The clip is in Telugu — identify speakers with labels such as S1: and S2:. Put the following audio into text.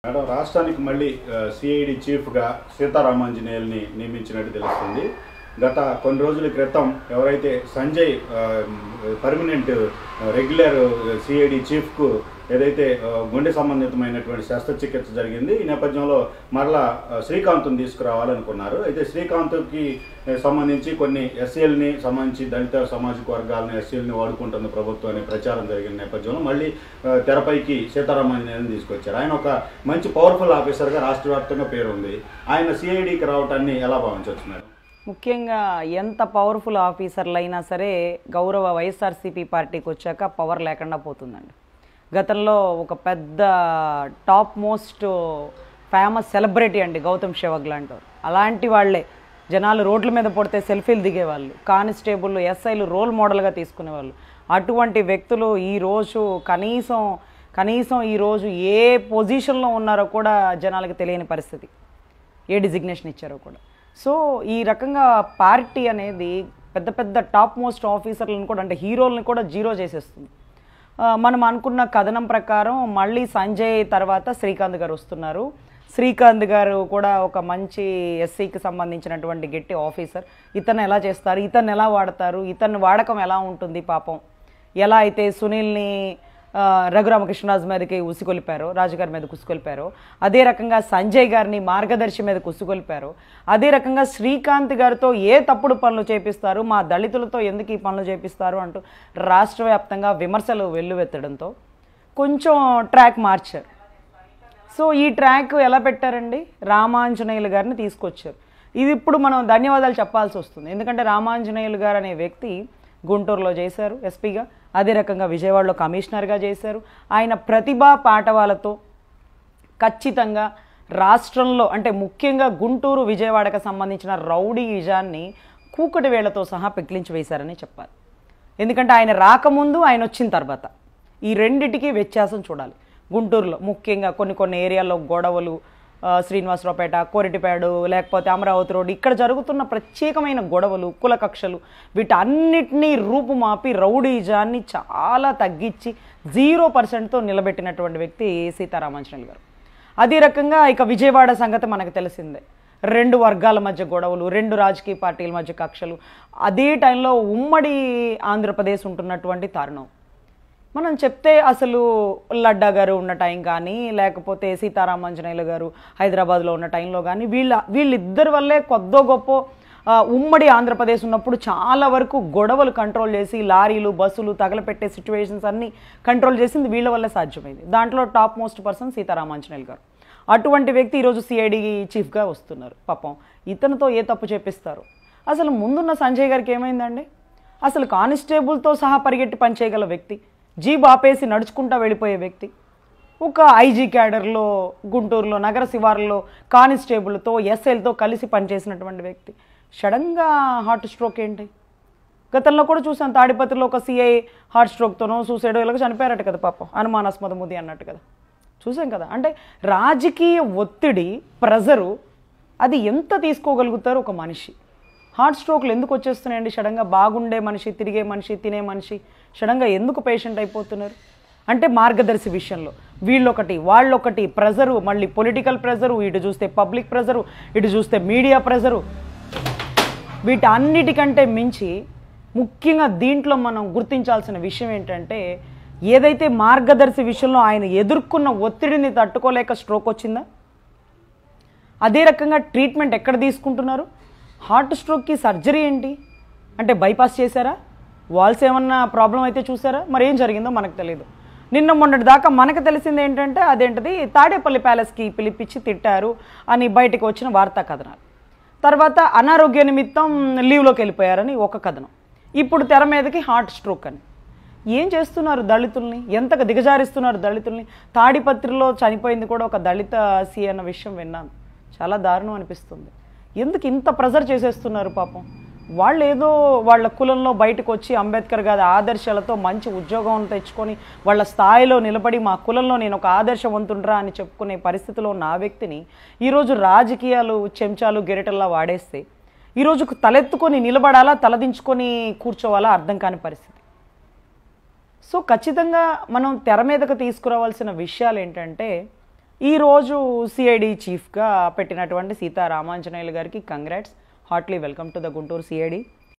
S1: మేడం రాష్ట్రానికి మళ్ళీ సిఐడి చీఫ్గా సీతారామాంజనేయుల్ని నియమించినట్టు తెలుస్తుంది గత కొన్ని రోజుల క్రితం ఎవరైతే సంజయ్ పర్మనెంట్ రెగ్యులర్ సిఐడి చీఫ్కు ఏదైతే ఆ, గుండె సంబంధితమైనటువంటి శస్త్రచికిత్స జరిగింది ఈ నేపథ్యంలో మరలా ఆ, శ్రీకాంత్ని తీసుకురావాలనుకున్నారు అయితే శ్రీకాంత్కి ఆ, సంబంధించి కొన్ని ఎస్సీఎల్ని సంబంధించి దళిత సామాజిక వర్గాలను ఎస్సీఎల్ని వాడుకుంటుంది ప్రభుత్వం అనే ప్రచారం జరిగిన నేపథ్యంలో మళ్ళీ ఆ, తెరపైకి సీతారామాంజనేయుని తీసుకొచ్చారు ఆయన ఒక మంచి పవర్ఫుల్ ఆఫీసర్గా రాష్ట్ర వ్యాప్తంగా పేరుంది ఆయన సిఐడికి రావటాన్ని ఎలా భావించవచ్చు మేడం
S2: ముఖ్యంగా ఎంత పవర్ఫుల్ ఆఫీసర్లు అయినా సరే గౌరవ వైఎస్ఆర్సీపీ పార్టీకి వచ్చాక పవర్ లేకుండా పోతుందండి గతంలో ఒక పెద్ద టాప్ మోస్ట్ ఫేమస్ సెలబ్రిటీ అండి గౌతమ్ షెవగ్ లాంటి వారు. అలాంటి వాళ్ళే జనాలు రోడ్ల మీద పడితే సెల్ఫీలు దిగేవాళ్ళు కానిస్టేబుల్ ఎస్ఐలు రోల్ మోడల్గా తీసుకునేవాళ్ళు అటువంటి వ్యక్తులు ఈరోజు కనీసం కనీసం ఈరోజు ఏ పొజిషన్లో ఉన్నారో కూడా జనాలకు తెలియని పరిస్థితి ఏ డిజిగ్నేషన్ ఇచ్చారో కూడా సో ఈ రకంగా పార్టీ అనేది పెద్ద పెద్ద టాప్ మోస్ట్ ఆఫీసర్లను కూడా అంటే హీరోలను కూడా జీరో చేసేస్తుంది ఆ, మనం అనుకున్న కథనం ప్రకారం మళ్ళీ సంజయ్ తర్వాత శ్రీకాంత్ గారు వస్తున్నారు శ్రీకాంత్ గారు కూడా ఒక మంచి ఎస్సీకి సంబంధించినటువంటి గట్టి ఆఫీసర్ ఇతను ఎలా చేస్తారు ఇతన్ని ఎలా వాడతారు ఇతన్ని వాడకం ఎలా ఉంటుంది పాపం ఎలా అయితే సునీల్ని ఆ, రఘురామకృష్ణరాజు మీదకి ఉసిగొలిపారో రాజుగారి మీద కుసుకొలిపారో అదే రకంగా సంజయ్ గారిని మార్గదర్శి మీద కుసుగొలిపారో అదే రకంగా శ్రీకాంత్ గారితో ఏ తప్పుడు పనులు చేపిస్తారు మా దళితులతో ఎందుకు ఈ పనులు చేపిస్తారు అంటూ రాష్ట్ర వ్యాప్తంగా విమర్శలు వెల్లువెత్తడంతో కొంచెం ట్రాక్ మార్చారు సో ఈ ట్రాక్ ఎలా పెట్టారండి రామాంజనేయులు గారిని తీసుకొచ్చారు ఇది ఇప్పుడు మనం ధన్యవాదాలు చెప్పాల్సి వస్తుంది ఎందుకంటే రామాంజనేయులు గారు అనే వ్యక్తి గుంటూరులో చేశారు ఎస్పీగా అదే రకంగా విజయవాడలో కమిషనర్గా చేశారు ఆయన ప్రతిభా పాఠవాలతో ఖచ్చితంగా రాష్ట్రంలో అంటే ముఖ్యంగా గుంటూరు విజయవాడకు సంబంధించిన రౌడీ ఇజాన్ని కూకటి వేళ్లతో సహా పెక్లించి వేశారని చెప్పాలి ఎందుకంటే ఆయన రాకముందు ఆయన వచ్చిన తర్వాత ఈ రెండిటికి వ్యత్యాసం చూడాలి గుంటూరులో ముఖ్యంగా కొన్ని కొన్ని ఏరియాల్లో గొడవలు ఆ, శ్రీనివాసరావుపేట కోరిటిపేడు లేకపోతే అమరావతి రోడ్ ఇక్కడ జరుగుతున్న ప్రత్యేకమైన గొడవలు కుల కక్షలు వీటన్నిటినీ రూపుమాపి రౌడీజాన్ని చాలా తగ్గించి జీరో పర్సెంట్తో నిలబెట్టినటువంటి వ్యక్తి సీతారామాంజనేయులు గారు అదే రకంగా ఇక విజయవాడ సంగతి మనకు తెలిసిందే రెండు వర్గాల మధ్య గొడవలు రెండు రాజకీయ పార్టీల మధ్య కక్షలు అదే టైంలో ఉమ్మడి ఆంధ్రప్రదేశ్ ఉంటున్నటువంటి తరుణం మనం చెప్తే అసలు లడ్డా గారు ఉన్న టైం కానీ లేకపోతే సీతారామాంజనేయులు గారు హైదరాబాద్లో ఉన్న టైంలో కానీ వీళ్ళ వీళ్ళిద్దరి వల్లే కొద్దో గొప్ప ఆ, ఉమ్మడి ఆంధ్రప్రదేశ్ ఉన్నప్పుడు చాలా వరకు గొడవలు కంట్రోల్ చేసి లారీలు బస్సులు తగలపెట్టే సిచ్యువేషన్స్ అన్ని కంట్రోల్ చేసింది వీళ్ళ వల్లే సాధ్యమైంది దాంట్లో టాప్ మోస్ట్ పర్సన్ సీతారామాంజనేయులు గారు అటువంటి వ్యక్తి ఈరోజు సిఐడి చీఫ్గా వస్తున్నారు పాపం ఇతనితో ఏ తప్పు చేపిస్తారు అసలు ముందున్న సంజయ్ గారికి ఏమైందండి అసలు కానిస్టేబుల్తో సహా పరిగెట్టి పనిచేయగల వ్యక్తి జీబ్ ఆపేసి నడుచుకుంటా వెళ్ళిపోయే వ్యక్తి ఒక ఐజీ క్యాడర్లో గుంటూరులో నగర శివారులో కానిస్టేబుల్తో ఎస్ఎల్తో కలిసి పనిచేసినటువంటి వ్యక్తి సడన్గా హార్ట్ స్ట్రోక్ ఏంటి గతంలో కూడా చూసాం తాడిపత్రిలో ఒక సిఐ హార్ట్ స్ట్రోక్తోనో సూసైడ్ ఇలాగ చనిపోయారట కదా పాపం అనుమానాస్పద ముది అన్నట్టు కదా చూసాం కదా అంటే రాజకీయ ఒత్తిడి ప్రెజరు అది ఎంత తీసుకోగలుగుతారు ఒక మనిషి హార్ట్ స్ట్రోక్లు ఎందుకు వచ్చేస్తున్నాయండి సడన్గా బాగుండే మనిషి తిరిగే మనిషి తినే మనిషి సడన్గా ఎందుకు పేషెంట్ అయిపోతున్నారు అంటే మార్గదర్శి విషయంలో వీళ్ళొకటి వాళ్ళొకటి ప్రెజరు మళ్ళీ పొలిటికల్ ప్రెజరు ఇటు చూస్తే పబ్లిక్ ప్రెజరు ఇటు చూస్తే మీడియా ప్రెజరు వీటన్నిటికంటే మించి ముఖ్యంగా దీంట్లో మనం గుర్తించాల్సిన విషయం ఏంటంటే ఏదైతే మార్గదర్శి విషయంలో ఆయన ఎదుర్కొన్న ఒత్తిడిని తట్టుకోలేక స్ట్రోక్ వచ్చిందా అదే రకంగా ట్రీట్మెంట్ ఎక్కడ తీసుకుంటున్నారు హార్ట్ స్ట్రోక్కి సర్జరీ ఏంటి అంటే బైపాస్ చేశారా వాల్స్ ఏమన్నా ప్రాబ్లం అయితే చూసారా మరి ఏం జరిగిందో మనకు తెలియదు నిన్న మొన్నటి దాకా మనకు తెలిసింది ఏంటంటే అదేంటిది తాడేపల్లి ప్యాలెస్కి పిలిపించి తిట్టారు అని బయటకు వచ్చిన వార్తా కథనాలు తర్వాత అనారోగ్య నిమిత్తం లీవ్లోకి వెళ్ళిపోయారని ఒక కథనం ఇప్పుడు తెర మీదకి హార్ట్ స్ట్రోక్ అని ఏం చేస్తున్నారు దళితుల్ని ఎంతగా దిగజారిస్తున్నారు దళితుల్ని తాడిపత్రిలో చనిపోయింది కూడా ఒక దళిత సి అన్న విషయం విన్నాను చాలా దారుణం అనిపిస్తుంది ఎందుకు ఇంత ప్రెజర్ చేసేస్తున్నారు పాపం వాళ్ళు ఏదో వాళ్ళ కులంలో బయటకు వచ్చి అంబేద్కర్ గారి ఆదర్శాలతో మంచి ఉద్యోగం తెచ్చుకొని వాళ్ళ స్థాయిలో నిలబడి మా కులంలో నేను ఒక ఆదర్శవంతుండ్రా అని చెప్పుకునే పరిస్థితిలో ఉన్న ఆ వ్యక్తిని ఈరోజు రాజకీయాలు చెంచాలు గెరిటల్లా వాడేస్తే ఈరోజు తలెత్తుకొని నిలబడాలా తలదించుకొని కూర్చోవాలా అర్థం కాని పరిస్థితి సో ఖచ్చితంగా మనం తెర మీదకు తీసుకురావాల్సిన విషయాలు ఏంటంటే ఈరోజు సిఐడి చీఫ్గా పెట్టినటువంటి సీతారామాంజనేయులు గారికి congrats heartly welcome to the Guntur CID